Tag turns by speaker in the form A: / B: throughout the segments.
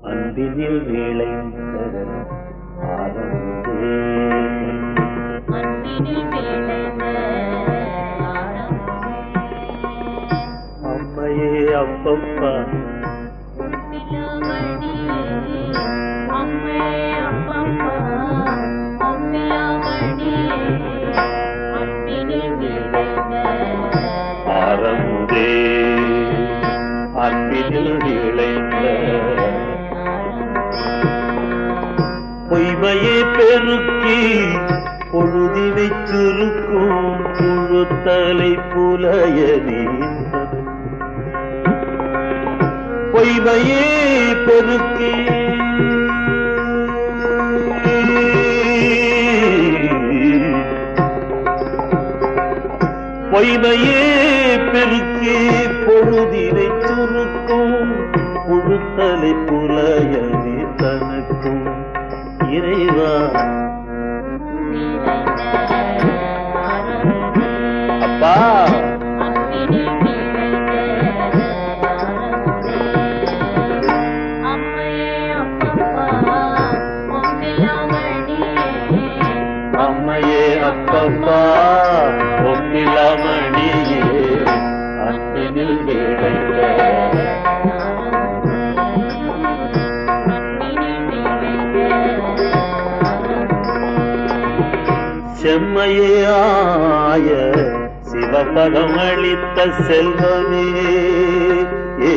A: அன்பினில் விளைந்த ஆரம்பே
B: அன்பினில் விளைந்த ஆரம்பமே.
A: அம்மையே அப்பப்பா
B: அம்பிலாமணியே, அம்மே அப்பப்பா, அம்பிலாமணியே, அன்பினில் விளைந்த
A: ஆரம்பே அன்பினில் விளைந்த பொய்மையை பெருக்கி பொழுதினை சுருக்கும் புழுத்தலை புலைய நீந்தது பொய்மையே பெருக்கி பொய்மையே பெருக்கி பொழுதினை சுருக்கும் புழுத்தலை புலைய நீ தனக்கும் இறைவா அப்பா அம்மையே அப்பப்பா ஒப்பிலாமணியே அன்பினில் விளைந்த செம்மையே ஆய சிவபதம் அளித்த செல்வமே ஏ.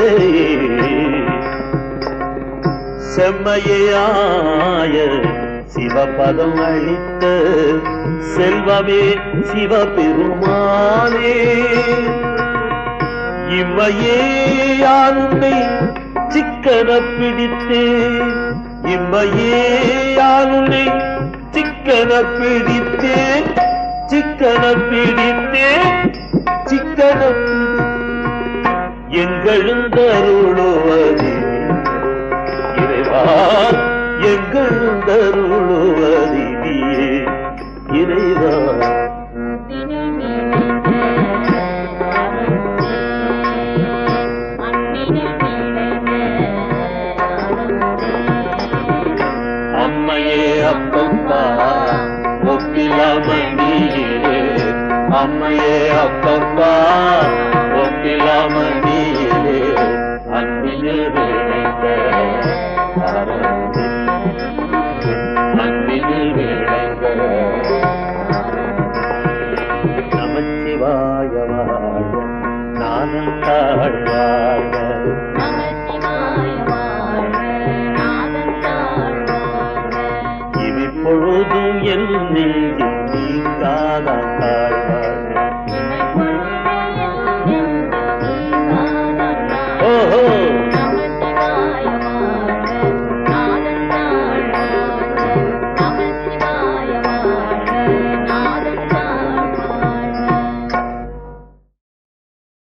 A: செம்மையே ஆய சிவபதம் அளித்த செல்வமே சிவபெருமானே இம்மையே யாருமை சிக்கன பிடித்தேன் இம்மையே யாருமை சிக்கன பிடித்தேன் சிக்கன பிடித்தேன் சிக்கன எங்கெழுந்தருளுவதே இறைவா எங்கெழுந்தருளுவதே இறைவா அம்மையே அப்பப்பா ஒப்பிலாமணியே அம்மையே அப்பப்பா ஒப்பிலாமணியே அன்பினில் விளைந்த அரசே. அன்பினில் விளைந்த நமச்சிவாய வாழ நானும் தாழ்வாழ இவி பொழுதும் என் நெஞ்சில்